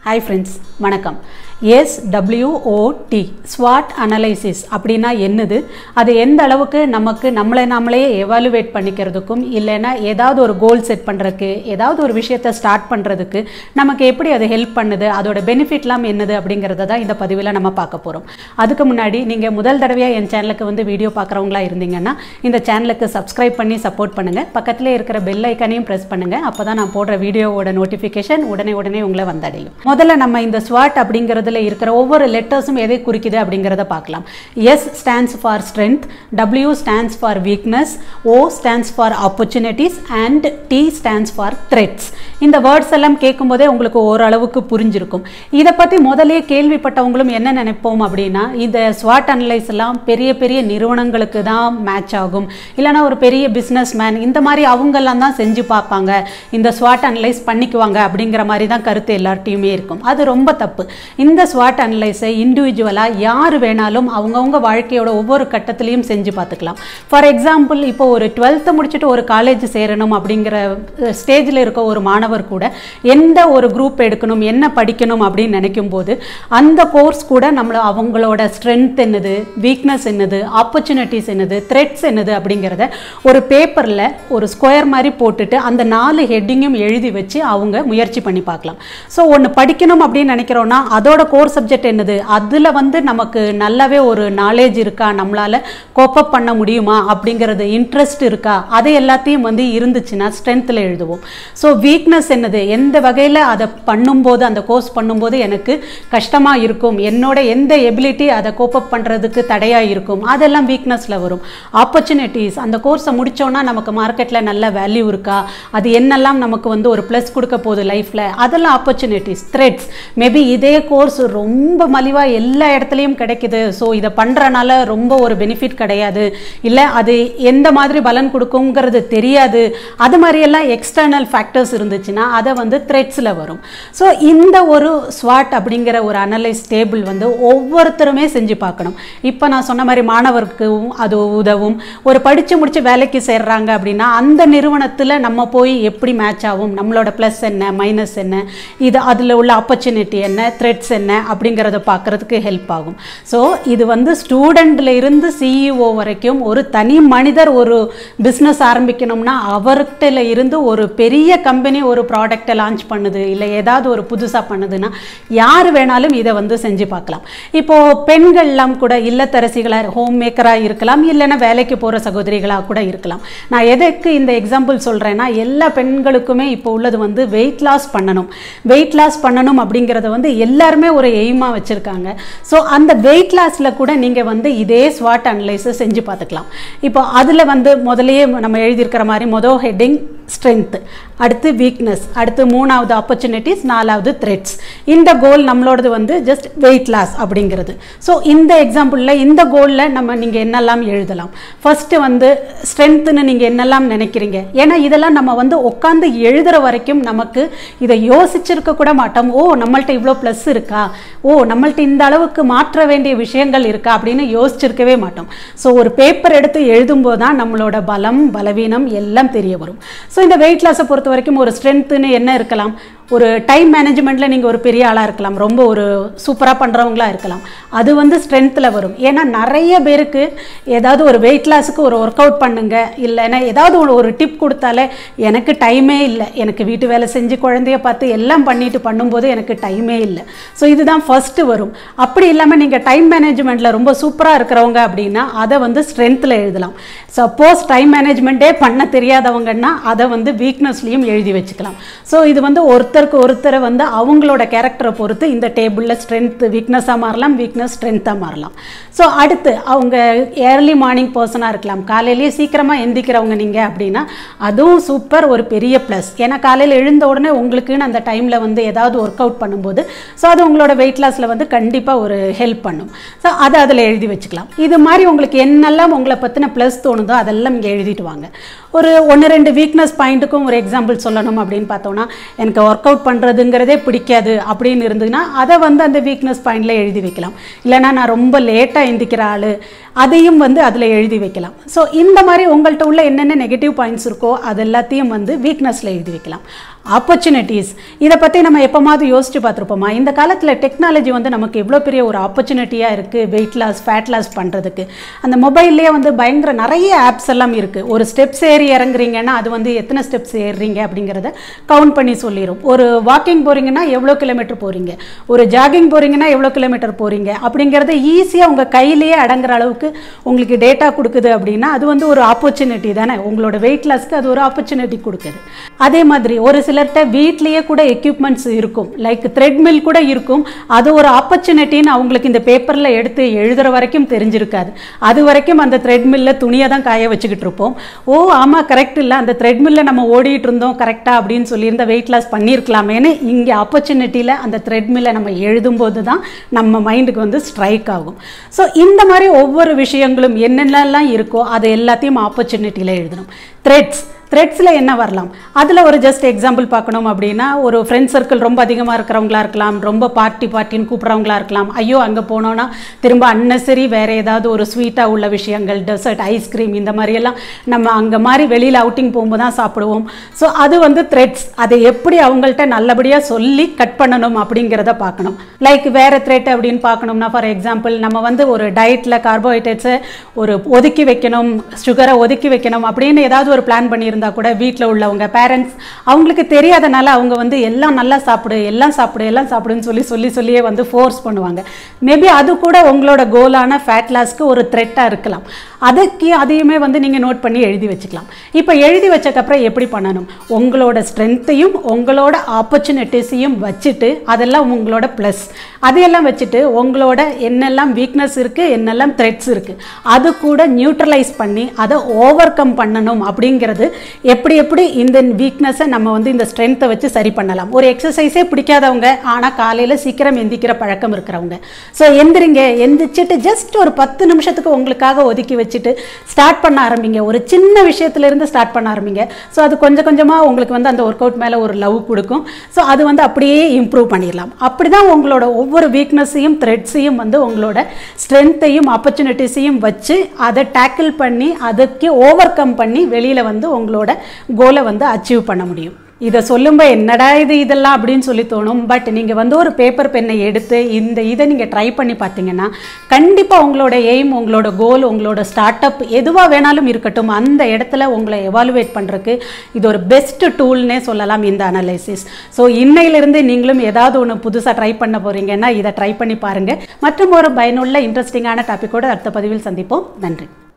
hi friends வணக்கம் S WOT ஸ்வாட் analysis அப்படின்னா என்னது அது எந்த அளவுக்கு நமக்கு நம்மளை நாமளே எவாலுவேட் பண்ணிக்கிறதுக்கும் இல்லைன்னா ஏதாவது ஒரு கோல் செட் பண்ணுறதுக்கு ஏதாவது ஒரு விஷயத்தை ஸ்டார்ட் பண்ணுறதுக்கு நமக்கு எப்படி அது ஹெல்ப் பண்ணுது அதோட பெனிஃபிட்லாம் என்னது அப்படிங்கிறத தான் இந்த பதிவில் நம்ம பார்க்க போகிறோம் அதுக்கு முன்னாடி நீங்கள் முதல் தடவையாக என் சேனலுக்கு வந்து வீடியோ பார்க்குறவங்களா இருந்தீங்கன்னா இந்த சேனலுக்கு சப்ஸ்கிரைப் பண்ணி சப்போர்ட் பண்ணுங்கள் பக்கத்திலே இருக்கிற பெல் ஐக்கானையும் ப்ரெஸ் பண்ணுங்கள் அப்போ தான் நான் போடுற வீடியோவோட நோட்டிஃபிகேஷன் உடனே உடனே உங்களை வந்தடையும் முதல்ல நம்ம இந்த ஸ்வாட் அப்படிங்கிறதுல இருக்கிற ஒவ்வொரு லெட்டர்ஸும் எதை குறிக்குது அப்படிங்கிறத பார்க்கலாம் S stands for strength W stands for weakness O stands for opportunities and T stands for threats இந்த வேர்ட்ஸ் எல்லாம் கேட்கும்போதே உங்களுக்கு ஓரளவுக்கு புரிஞ்சிருக்கும் இதை பற்றி முதலே கேள்விப்பட்டவங்களும் என்ன நினைப்போம் அப்படின்னா இந்த ஸ்வாட் அனலைஸ் எல்லாம் பெரிய பெரிய நிறுவனங்களுக்கு தான் மேட்ச் ஆகும் இல்லைனா ஒரு பெரிய பிஸ்னஸ் மேன் இந்த மாதிரி அவங்கெல்லாம் தான் செஞ்சு பார்ப்பாங்க இந்த ஸ்வாட் அனலைஸ் பண்ணிக்குவாங்க அப்படிங்கிற மாதிரி தான் கருத்து எல்லார்ட்டையுமே இருக்கும் அது ரொம்ப தப்பு இந்த ஸ்வாட் அனலைஸை இண்டிவிஜுவலாக யார் வேணாலும் அவங்கவுங்க வாழ்க்கையோட ஒவ்வொரு கட்டத்துலையும் செஞ்சு பார்த்துக்கலாம் ஃபார் எக்ஸாம்பிள் இப்போ ஒரு டுவெல்த்து முடிச்சுட்டு ஒரு காலேஜ் சேரணும் அப்படிங்கிற ஸ்டேஜில் இருக்க ஒரு மாணவர் கூட எந்த ஒரு குரூப் எடுக்கணும் என்ன படிக்கணும் அப்படின்னு நினைக்கும் போது அந்த கோர்ஸ் கூட நம்மளை அவங்களோட ஸ்ட்ரென்த் என்னது வீக்னஸ் என்னது ஆப்பர்ச்சுனிட்டிஸ் என்னது த்ரெட்ஸ் என்னது அப்படிங்கிறத ஒரு பேப்பரில் ஒரு ஸ்கொயர் மாதிரி போட்டுட்டு அந்த நாலு ஹெட்டிங்கும் எழுதி வச்சு அவங்க முயற்சி பண்ணி பார்க்கலாம் ஸோ ஒன்று படிக்கணும் அப்படின்னு நினைக்கிறோன்னா அதோட கோர் சப்ஜெக்ட் என்னது அதில் வந்து நமக்கு நல்லாவே ஒரு நாலேஜ் இருக்கா நம்மளால் கோப்பப் பண்ண முடியுமா அப்படிங்கிறது இன்ட்ரெஸ்ட் இருக்கா அது எல்லாத்தையும் வந்து இருந்துச்சுன்னா ஸ்ட்ரென்த்தில் எழுதுவோம் ஸோ வீக்னஸ் என்னது எந்த வகையில் அதை பண்ணும்போது அந்த கோர்ஸ் பண்ணும்போது எனக்கு கஷ்டமாக இருக்கும் என்னோட எந்த எபிலிட்டி அதை கோப்பப் பண்ணுறதுக்கு தடையாக இருக்கும் அதெல்லாம் வீக்னஸில் வரும் ஆப்பர்ச்சுனிட்டிஸ் அந்த கோர்ஸை முடித்தோன்னா நமக்கு மார்க்கெட்டில் நல்ல வேல்யூ இருக்கா அது என்னெல்லாம் நமக்கு வந்து ஒரு ப்ளஸ் கொடுக்க போகுது லைஃப்பில் அதெல்லாம் ஆப்பர்ச்சுனிட்டிஸ் த்ரெட்ஸ் மேபி இதே கோர்ஸ் ரொம்ப மலிவாக எல்லா இடத்துலையும் கிடைக்குது ஸோ இதை பண்ணுறனால ரொம்ப ஒரு பெனிஃபிட் கிடையாது இல்லை அது எந்த மாதிரி பலன் கொடுக்குங்கிறது தெரியாது அது மாதிரியெல்லாம் எக்ஸ்டர்னல் ஃபேக்டர்ஸ் இருந்துச்சுன்னா அதை வந்து த்ரெட்ஸில் வரும் ஸோ இந்த ஒரு ஸ்வாட் அப்படிங்கிற ஒரு அனலைஸ் டேபிள் வந்து ஒவ்வொருத்தருமே செஞ்சு பார்க்கணும் இப்போ நான் சொன்ன மாதிரி மாணவருக்கும் அது உதவும் ஒரு படித்து முடித்து வேலைக்கு சேர்றாங்க அப்படின்னா அந்த நிறுவனத்தில் நம்ம போய் எப்படி மேட்ச் ஆகும் நம்மளோட ப்ளஸ் என்ன மைனஸ் என்ன இது அதில் உள்ள ஆப்பர்ச்சுனிட்டி என்ன த்ரெட்ஸ் என்ன அப்படிங்கிறத பார்க்குறதுக்கு ஹெல்ப் ஆகும் ஸோ இது வந்து ஸ்டூடெண்ட்டில் இருந்து சிஇஓ வரைக்கும் ஒரு தனி மனிதர் ஒரு பிஸ்னஸ் ஆரம்பிக்கணும்னா அவர்கிட்ட இருந்து ஒரு பெரிய கம்பெனி ஒரு ப்ராடக்டை லான்ச் பண்ணுது இல்லை ஏதாவது ஒரு புதுசாக பண்ணுதுன்னா யார் வேணாலும் இதை வந்து செஞ்சு பார்க்கலாம் இப்போது பெண்கள்லாம் கூட இல்லத்தரசிகளாக ஹோம் மேக்கராக இருக்கலாம் இல்லைன்னா வேலைக்கு போகிற சகோதரிகளாக கூட இருக்கலாம் நான் எதுக்கு இந்த எக்ஸாம்பிள் சொல்கிறேன்னா எல்லா பெண்களுக்குமே இப்போ உள்ளது வந்து வெயிட் லாஸ் பண்ணணும் வெயிட் லாஸ் பண்ணணும் அப்படிங்கிறத வந்து எல்லாருமே ஒரு எய்மாக வச்சுருக்காங்க ஸோ அந்த வெயிட் லாஸில் கூட நீங்கள் வந்து இதே ஸ்வாட் அனலைஸை செஞ்சு பார்த்துக்கலாம் இப்போ அதில் வந்து முதலையே நம்ம எழுதியிருக்கிற மாதிரி மொதல் ஹெட்டிங் ஸ்ட்ரென்த்து அடுத்து வீக்னஸ் அடுத்து மூணாவது ஆப்பர்ச்சுனிட்டிஸ் நாலாவது த்ரெட்ஸ் இந்த கோல் நம்மளோடது வந்து ஜஸ்ட் வெயிட் லாஸ் அப்படிங்கிறது ஸோ இந்த எக்ஸாம்பிளில் இந்த கோலில் நம்ம நீங்கள் என்னெல்லாம் எழுதலாம் ஃபஸ்ட்டு வந்து ஸ்ட்ரென்த்துன்னு நீங்கள் என்னெல்லாம் நினைக்கிறீங்க ஏன்னா இதெல்லாம் நம்ம வந்து உட்காந்து எழுதுகிற வரைக்கும் நமக்கு இதை யோசிச்சிருக்க கூட மாட்டோம் ஓ நம்மள்ட்ட இவ்வளோ ப்ளஸ் இருக்கா ஓ நம்மள்ட்ட இந்த அளவுக்கு மாற்ற வேண்டிய விஷயங்கள் இருக்கா அப்படின்னு யோசிச்சிருக்கவே மாட்டோம் ஸோ ஒரு பேப்பர் எடுத்து எழுதும்போது தான் நம்மளோட பலம் பலவீனம் எல்லாம் தெரிய வரும் ஸோ இந்த வெயிட் லாஸை பொறுத்த வரைக்கும் ஒரு ஸ்ட்ரென்த்துன்னு என்ன இருக்கலாம் ஒரு டைம் மேனேஜ்மெண்ட்டில் நீங்கள் ஒரு பெரிய ஆளாக இருக்கலாம் ரொம்ப ஒரு சூப்பராக பண்ணுறவங்களா இருக்கலாம் அது வந்து ஸ்ட்ரென்த்தில் வரும் ஏன்னா நிறைய பேருக்கு ஏதாவது ஒரு வெயிட் லாஸுக்கு ஒரு ஒர்க் அவுட் பண்ணுங்க இல்லைன்னா ஏதாவது ஒரு ஒரு டிப் கொடுத்தாலே எனக்கு டைமே இல்லை எனக்கு வீட்டு வேலை செஞ்சு குழந்தைய பார்த்து எல்லாம் பண்ணிட்டு பண்ணும்போது எனக்கு டைமே இல்லை ஸோ இதுதான் ஃபஸ்ட்டு வரும் அப்படி இல்லாமல் நீங்கள் டைம் மேனேஜ்மெண்ட்டில் ரொம்ப சூப்பராக இருக்கிறவங்க அப்படின்னா அதை வந்து ஸ்ட்ரென்த்தில் எழுதலாம் சப்போஸ் டைம் மேனேஜ்மெண்ட்டே பண்ண தெரியாதவங்கன்னா அதை வந்து வீக்னஸ்லேயும் எழுதி வச்சுக்கலாம் ஸோ இது வந்து ஒருத்தர் ஒருத்தருக்கு ஒருத்தரை வந்து அவங்களோட கேரக்டரை பொறுத்து இந்த டேபிளில் ஸ்ட்ரென்த் வீக்னஸாக மாறலாம் வீக்னஸ் ஸ்ட்ரென்த்தாக மாறலாம் ஸோ அடுத்து அவங்க ஏர்லி மார்னிங் பர்சனாக இருக்கலாம் காலையிலேயே சீக்கிரமாக எந்திக்கிறவங்க நீங்கள் அப்படின்னா அதுவும் சூப்பர் ஒரு பெரிய ப்ளஸ் ஏன்னா காலையில் எழுந்த உடனே உங்களுக்குன்னு அந்த டைமில் வந்து ஏதாவது ஒர்க் அவுட் பண்ணும்போது ஸோ அது உங்களோட வெயிட் லாஸில் வந்து கண்டிப்பாக ஒரு ஹெல்ப் பண்ணும் ஸோ அதை அதில் எழுதி வச்சுக்கலாம் இது மாதிரி உங்களுக்கு என்னெல்லாம் உங்களை பற்றின ப்ளஸ் தோணுதோ அதெல்லாம் இங்கே எழுதிட்டு வாங்க ஒரு ஒன்று ரெண்டு வீக்னஸ் பாயிண்ட்டுக்கும் ஒரு எக்ஸாம்பிள் சொல்லணும் அப்படின்னு பார்த்தோன்னா எனக்கு ஒர்க் அவுட் பண்ணுறதுங்கிறதே பிடிக்காது அப்படின்னு இருந்ததுன்னா அதை வந்து அந்த வீக்னஸ் பாயிண்டில் எழுதி வைக்கலாம் இல்லைனா நான் ரொம்ப லேட்டாக எந்திக்கிற ஆள் அதையும் வந்து அதில் எழுதி வைக்கலாம் ஸோ இந்த மாதிரி உங்கள்கிட்ட உள்ள என்னென்ன நெகட்டிவ் பாயிண்ட்ஸ் இருக்கோ அது எல்லாத்தையும் வந்து வீக்னஸில் எழுதி வைக்கலாம் ஆப்பர்ச்சுனிட்டிஸ் இதை பற்றி நம்ம எப்போமாவது யோசிச்சு பார்த்துருப்போமா இந்த காலத்தில் டெக்னாலஜி வந்து நமக்கு எவ்வளோ பெரிய ஒரு ஆப்பர்ச்சுனிட்டியாக இருக்குது வெயிட் லாஸ் ஃபேட் லாஸ் பண்ணுறதுக்கு அந்த மொபைல்லேயே வந்து பயங்கர நிறைய ஆப்ஸ் எல்லாம் இருக்குது ஒரு ஸ்டெப்ஸ் ஏறி இறங்குறீங்கன்னா அது வந்து எத்தனை ஸ்டெப்ஸ் ஏறுறீங்க அப்படிங்கிறத கவுண்ட் பண்ணி சொல்லிடும் ஒரு வாக்கிங் போகிறீங்கன்னா எவ்வளோ கிலோமீட்டர் போகிறீங்க ஒரு ஜாகிங் போகிறீங்கன்னா எவ்வளோ கிலோமீட்டர் போகிறீங்க அப்படிங்கிறத ஈஸியாக உங்கள் கையிலேயே அடங்குற அளவுக்கு உங்களுக்கு டேட்டா கொடுக்குது அப்படின்னா அது வந்து ஒரு ஆப்பர்ச்சுனிட்டி தானே உங்களோட வெயிட் லாஸ்க்கு அது ஒரு ஆப்பர்ச்சுனிட்டி கொடுக்குது அதே மாதிரி ஒரு சிலர்கிட்ட வீட்லேயே கூட எக்யூப்மெண்ட்ஸ் இருக்கும் லைக் த்ரெட்மில் கூட இருக்கும் அது ஒரு ஆப்பர்ச்சுனிட்டின்னு அவங்களுக்கு இந்த பேப்பரில் எடுத்து எழுதுகிற வரைக்கும் தெரிஞ்சிருக்காது அது வரைக்கும் அந்த த்ரெட்மில்ல துணியை தான் காய வச்சுக்கிட்டு இருப்போம் ஓ ஆமாம் கரெக்ட் இல்லை அந்த த்ரெட்மில்ல நம்ம ஓடிட்டு இருந்தோம் கரெக்டாக அப்படின்னு சொல்லியிருந்த வெயிட் லாஸ் பண்ணியிருக்கலாமேன்னு இங்கே ஆப்பர்ச்சுனிட்டியில் அந்த த்ரெட்மில்ல நம்ம எழுதும்போது தான் நம்ம மைண்டுக்கு வந்து ஸ்ட்ரைக் ஆகும் ஸோ இந்த மாதிரி ஒவ்வொரு விஷயங்களும் என்னென்னலாம் இருக்கோ அது எல்லாத்தையும் ஆப்பர்ச்சுனிட்டியில் எழுதணும் த்ரெட்ஸ் த்ரெட்ஸில் என்ன வரலாம் அதில் ஒரு ஜஸ்ட் எக்ஸாம்பிள் பார்க்கணும் அப்படின்னா ஒரு ஃப்ரெண்ட் சர்க்கிள் ரொம்ப அதிகமாக இருக்கிறவங்களா இருக்கலாம் ரொம்ப பார்ட்டி பார்ட்டின்னு கூப்பிட்றவங்களா இருக்கலாம் ஐயோ அங்கே போனோன்னா திரும்ப அன்னசரி வேறு ஏதாவது ஒரு ஸ்வீட்டாக உள்ள விஷயங்கள் டெசர்ட் ஐஸ்கிரீம் இந்த மாதிரியெல்லாம் நம்ம அங்கே மாதிரி வெளியில் அவுட்டிங் போகும்போது தான் சாப்பிடுவோம் ஸோ அது வந்து த்ரெட்ஸ் அதை எப்படி அவங்கள்ட்ட நல்லபடியாக சொல்லி கட் பண்ணணும் அப்படிங்கிறத பார்க்கணும் லைக் வேறு த்ரெட் அப்படின்னு பார்க்கணும்னா ஃபார் எக்ஸாம்பிள் நம்ம வந்து ஒரு டயட்டில் கார்போஹைட்ரேட்ஸை ஒரு ஒதுக்கி வைக்கணும் சுகரை ஒதுக்கி வைக்கணும் அப்படின்னு ஏதாவது ஒரு பிளான் பண்ணியிருந்தா கூட வீட்டில் உள்ளவங்க பேரண்ட்ஸ் அவங்களுக்கு தெரியாதனால அவங்க வந்து எல்லாம் நல்லா சாப்பிடு எல்லாம் சாப்பிடு எல்லாம் சாப்பிடுன்னு சொல்லி சொல்லி சொல்லியே வந்து ஃபோர்ஸ் பண்ணுவாங்க மேபி அது கூட உங்களோட கோலான ஃபேட் லாஸ்க்கு ஒரு த்ரெட்டாக இருக்கலாம் அதுக்கு அதையுமே வந்து நீங்கள் நோட் பண்ணி எழுதி வச்சுக்கலாம் இப்போ எழுதி வச்சக்கப்புறம் எப்படி பண்ணணும் உங்களோட ஸ்ட்ரென்த்தையும் உங்களோட ஆப்பர்ச்சுனிட்டிஸையும் வச்சுட்டு அதெல்லாம் உங்களோட ப்ளஸ் அதையெல்லாம் வச்சுட்டு உங்களோட என்னெல்லாம் வீக்னஸ் இருக்குது என்னெல்லாம் த்ரெட்ஸ் இருக்குது அது கூட நியூட்ரலைஸ் பண்ணி அதை ஓவர் கம் பண்ணணும் அப்படிங்கிறது எப்படி எப்படி இந்த வீக்னஸை நம்ம வந்து இந்த ஸ்ட்ரென்த்தை வச்சு சரி பண்ணலாம் ஒரு எக்ஸசைஸே பிடிக்காதவங்க ஆனால் காலையில் சீக்கிரம் எந்திக்கிற பழக்கம் இருக்கிறவங்க ஸோ எந்திரிங்க எந்திரிச்சிட்டு ஜஸ்ட் ஒரு பத்து நிமிஷத்துக்கு உங்களுக்காக ஒதுக்கி வச்சுட்டு ஸ்டார்ட் பண்ண ஆரம்பிங்க ஒரு சின்ன விஷயத்துலேருந்து ஸ்டார்ட் பண்ண ஆரம்பிங்க ஸோ அது கொஞ்சம் கொஞ்சமாக உங்களுக்கு வந்து அந்த ஒர்க் அவுட் மேலே ஒரு லவ் கொடுக்கும் ஸோ அது வந்து அப்படியே இம்ப்ரூவ் பண்ணிடலாம் அப்படி தான் உங்களோட ஒவ்வொரு வீக்னஸையும் த்ரெட்ஸையும் வந்து உங்களோட ஸ்ட்ரென்த்தையும் ஆப்பர்ச்சுனிட்டிஸையும் வச்சு அதை டேக்கிள் பண்ணி அதுக்கு ஓவர் கம் பண்ணி வெளியில் வந்து உங்களோட கோலை வந்து அச்சீவ் பண்ண முடியும் இதை சொல்லும்போது என்னடா இது இதெல்லாம் அப்படின்னு சொல்லி தோணும் பட் நீங்கள் வந்து ஒரு பேப்பர் பெண்ணை எடுத்து இந்த இதை நீங்கள் ட்ரை பண்ணி பார்த்தீங்கன்னா கண்டிப்பாக உங்களோட எய்ம் உங்களோட கோல் உங்களோட ஸ்டார்ட் அப் எதுவாக வேணாலும் இருக்கட்டும் அந்த இடத்துல உங்களை எவாலுவேட் பண்ணுறதுக்கு இது ஒரு பெஸ்ட் டூல்னே சொல்லலாம் இந்த அனலைசிஸ் ஸோ இன்னையிலிருந்து நீங்களும் ஏதாவது ஒன்று புதுசாக ட்ரை பண்ண போகிறீங்கன்னா இதை ட்ரை பண்ணி பாருங்கள் மற்றும் ஒரு பயனுள்ள இன்ட்ரெஸ்டிங்கான டாப்பிக்கோடு அடுத்த பதிவில் சந்திப்போம் நன்றி